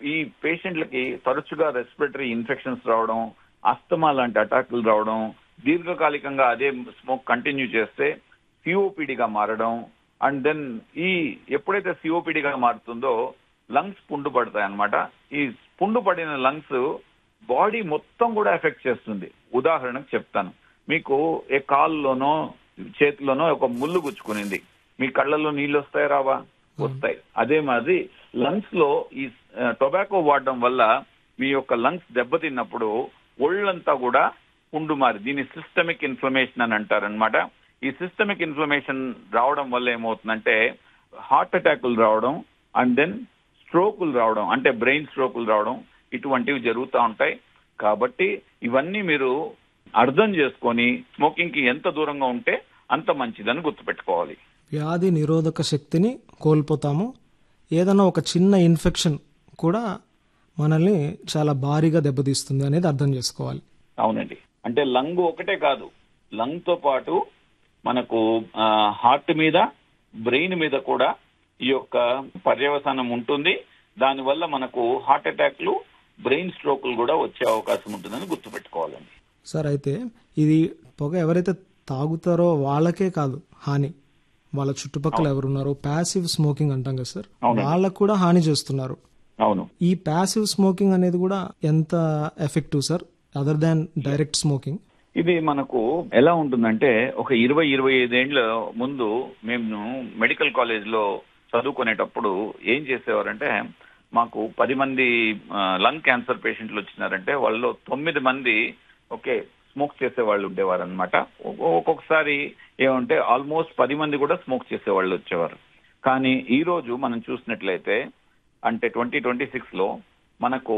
ఈ పేషెంట్లకి తరచుగా రెస్పిరేటరీ ఇన్ఫెక్షన్స్ రావడం అస్తమా లాంటి అటాకులు రావడం దీర్ఘకాలికంగా అదే స్మోక్ కంటిన్యూ చేస్తే సిఓపిడిగా మారడం అండ్ దెన్ ఈ ఎప్పుడైతే సిఓపిడిగా మారుతుందో లంగ్స్ పుండు పడతాయి అనమాట ఈ పుండు పడిన లంగ్స్ బాడీ మొత్తం కూడా ఎఫెక్ట్ చేస్తుంది ఉదాహరణకు చెప్తాను మీకు ఏ కాల్లోనో చేతిలోనో ఒక ముళ్ళు గుచ్చుకునింది మీ కళ్ళల్లో నీళ్ళు వస్తాయి రావా వస్తాయి అదే మాదిరి లంగ్స్ లో ఈ టొబాకో వాడడం వల్ల మీ యొక్క లంగ్స్ దెబ్బతిన్నప్పుడు ఒళ్ళంతా కూడా పుండు మారి దీన్ని సిస్టమిక్ ఇన్ఫ్లమేషన్ అని అంటారనమాట ఈ సిస్టమిక్ ఇన్ఫ్లమేషన్ రావడం వల్ల ఏమవుతుందంటే హార్ట్ అటాకులు రావడం అండ్ దెన్ స్ట్రోకులు రావడం అంటే బ్రెయిన్ స్ట్రోకులు రావడం ఇటువంటివి జరుగుతూ ఉంటాయి కాబట్టి ఇవన్నీ మీరు అర్థం చేసుకొని స్మోకింగ్ కి ఎంత దూరంగా ఉంటే అంత మంచిదని గుర్తుపెట్టుకోవాలి వ్యాధి నిరోధక శక్తిని కోల్పోతాము ఏదైనా ఒక చిన్న ఇన్ఫెక్షన్ కూడా మనల్ని చాలా భారీగా దెబ్బతీస్తుంది అనేది అర్థం చేసుకోవాలి అవునండి అంటే లంగ్ ఒకటే కాదు లంగ్ తో పాటు మనకు హార్ట్ మీద బ్రెయిన్ మీద కూడా ఈ యొక్క పర్యవసానం ఉంటుంది దానివల్ల మనకు హార్ట్ అటాక్లు బ్రెయిన్ స్ట్రోకులు కూడా వచ్చే అవకాశం ఉంటుందని గుర్తుపెట్టుకోవాలండి సార్ అయితే ఇది పొగ ఎవరైతే తాగుతారో వాళ్ళకే కాదు హాని వాళ్ళ చుట్టుపక్కల ఎవరున్నారో ప్యాసివ్ స్మోకింగ్ అంటాం కదా సార్ వాళ్ళకు కూడా హాని చేస్తున్నారు అవును ఈ ప్యాసివ్ స్మోకింగ్ అనేది కూడా ఎంత effective sir other than direct smoking ఇది మనకు ఎలా ఉంటుందంటే ఒక ఇరవై ఇరవై ఐదేండ్ల ముందు మేము మెడికల్ కాలేజ్ లో చదువుకునేటప్పుడు ఏం చేసేవారంటే మాకు పది మంది లంగ్ క్యాన్సర్ పేషెంట్లు వచ్చినారంటే వాళ్ళలో తొమ్మిది మంది ఓకే స్మోక్ చేసే వాళ్ళు ఉండేవారు అనమాట ఒక్కొక్కసారి ఏమంటే ఆల్మోస్ట్ పది మంది కూడా స్మోక్ చేసే వాళ్ళు వచ్చేవారు కానీ ఈ రోజు మనం చూసినట్లయితే అంటే ట్వంటీ ట్వంటీ సిక్స్ లో మనకు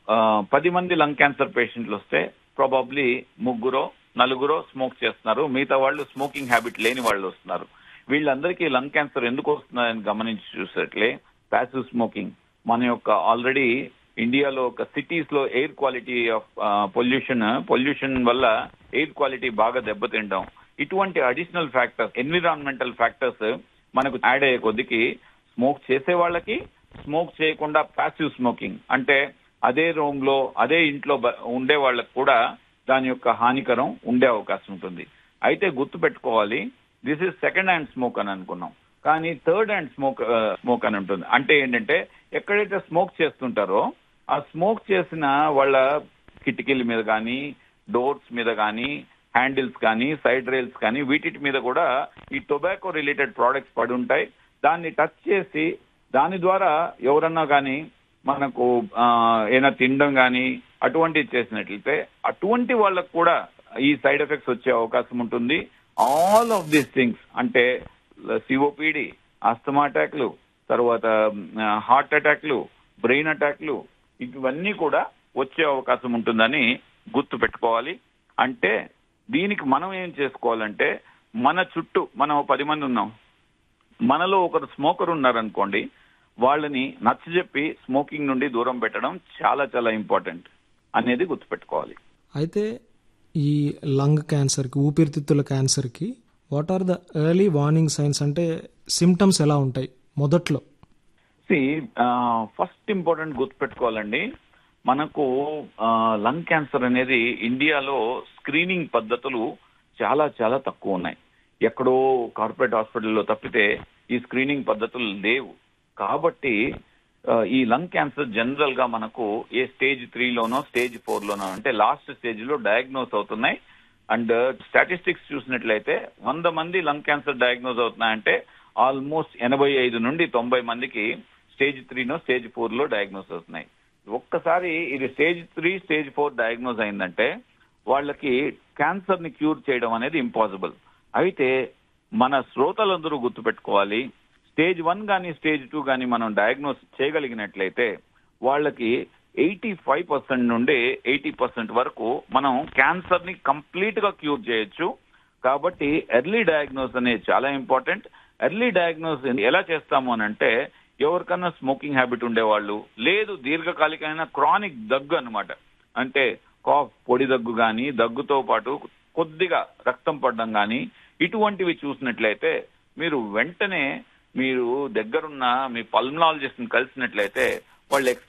పది మంది లంగ్ క్యాన్సర్ పేషెంట్లు వస్తే ప్రాబబ్లీ ముగ్గురో నలుగురో స్మోక్ చేస్తున్నారు మిగతా వాళ్ళు స్మోకింగ్ హ్యాబిట్ లేని వాళ్ళు వస్తున్నారు వీళ్ళందరికీ లంగ్ క్యాన్సర్ ఎందుకు వస్తున్నాయని గమనించి చూసేట్లే ప్యాసివ్ స్మోకింగ్ మన యొక్క ఆల్రెడీ ఇండియాలో ఒక సిటీస్ లో air quality of pollution pollution వల్ల ఎయిర్ క్వాలిటీ బాగా దెబ్బతింటాం ఇటువంటి అడిషనల్ ఫ్యాక్టర్స్ ఎన్విరాన్మెంటల్ ఫ్యాక్టర్స్ మనకు యాడ్ అయ్యే కొద్దికి స్మోక్ చేసే వాళ్ళకి స్మోక్ చేయకుండా ప్యాసివ్ స్మోకింగ్ అంటే అదే రూమ్ లో అదే ఇంట్లో ఉండే వాళ్ళకి కూడా దాని యొక్క హానికరం ఉండే అవకాశం ఉంటుంది అయితే గుర్తు పెట్టుకోవాలి this is second hand smoke అని అనుకున్నాం కానీ థర్డ్ హ్యాండ్ స్మోక్ స్మోక్ అని ఉంటుంది అంటే ఏంటంటే ఎక్కడైతే స్మోక్ చేస్తుంటారో ఆ స్మోక్ చేసిన వాళ్ళ కిటికీల మీద కానీ డోర్స్ మీద కానీ హ్యాండిల్స్ కానీ సైడ్ రైల్స్ కానీ వీటి మీద కూడా ఈ టొబాకో రిలేటెడ్ ప్రోడక్ట్స్ పడి ఉంటాయి దాన్ని టచ్ చేసి దాని ద్వారా ఎవరన్నా కానీ మనకు ఏదైనా తినడం కానీ అటువంటివి చేసినట్లయితే అటువంటి వాళ్ళకు కూడా ఈ సైడ్ ఎఫెక్ట్స్ వచ్చే అవకాశం ఉంటుంది ఆల్ ఆఫ్ దీస్ థింగ్స్ అంటే సిఓపిడి అస్తమా అటాక్లు తర్వాత హార్ట్ అటాక్లు బ్రెయిన్ అటాక్లు ఇవన్నీ కూడా వచ్చే అవకాశం ఉంటుందని గుర్తు పెట్టుకోవాలి అంటే దీనికి మనం ఏం చేసుకోవాలంటే మన చుట్టూ మనం పది మంది ఉన్నాం మనలో ఒకరు స్మోకర్ ఉన్నారనుకోండి వాళ్ళని నచ్చజెప్పి స్మోకింగ్ నుండి దూరం పెట్టడం చాలా చాలా ఇంపార్టెంట్ అనేది గుర్తుపెట్టుకోవాలి అయితే ఈ లంగ్ క్యాన్సర్కి ఊపిరితిత్తుల క్యాన్సర్కి what are the early warning signs అంటే సిమ్టమ్స్ ఎలా ఉంటాయి మొదట్లో సి ఫస్ట్ ఇంపార్టెంట్ గుర్తుపెట్టుకోవాలండి మనకు లంగ్ క్యాన్సర్ అనేది ఇండియాలో స్క్రీనింగ్ పద్ధతులు చాలా చాలా తక్కువ ఉన్నాయి ఎక్కడో కార్పొరేట్ హాస్పిటల్లో తప్పితే ఈ స్క్రీనింగ్ పద్ధతులు లేవు కాబట్టి ఈ లంగ్ క్యాన్సర్ జనరల్ గా మనకు ఏ స్టేజ్ త్రీలోనో స్టేజ్ ఫోర్ లోనో అంటే లాస్ట్ స్టేజ్ లో డయాగ్నోస్ అవుతున్నాయి అండ్ స్టాటిస్టిక్స్ చూసినట్లయితే వంద మంది లంగ్ క్యాన్సర్ డయాగ్నోస్ అవుతున్నాయంటే ఆల్మోస్ట్ ఎనభై ఐదు నుండి తొంభై మందికి స్టేజ్ త్రీనో స్టేజ్ ఫోర్ లో డయాగ్నోస్ అవుతున్నాయి ఒక్కసారి ఇది stage three stage four diagnose అయిందంటే వాళ్ళకి క్యాన్సర్ ని క్యూర్ చేయడం అనేది ఇంపాసిబుల్ అయితే మన శ్రోతలందరూ గుర్తుపెట్టుకోవాలి స్టేజ్ వన్ కానీ స్టేజ్ టూ కానీ మనం డయాగ్నోస్ చేయగలిగినట్లయితే వాళ్ళకి ఎయిటీ ఫైవ్ పర్సెంట్ నుండి ఎయిటీ పర్సెంట్ వరకు మనం క్యాన్సర్ ని కంప్లీట్ గా క్యూర్ చేయొచ్చు కాబట్టి ఎర్లీ డయాగ్నోస్ అనేది చాలా ఇంపార్టెంట్ ఎర్లీ డయాగ్నోస్ ఎలా చేస్తాము అని అంటే ఎవరికన్నా స్మోకింగ్ హ్యాబిట్ ఉండేవాళ్ళు లేదు దీర్ఘకాలికమైన క్రానిక్ దగ్గు అనమాట అంటే కాఫ్ పొడి దగ్గు కానీ దగ్గుతో పాటు కొద్దిగా రక్తం పడడం కానీ ఇటువంటివి చూసినట్లయితే మీరు వెంటనే మీరు దగ్గరున్న మీ పల్మనాలజిస్ట్ ని కలిసినట్లయితే వాళ్ళు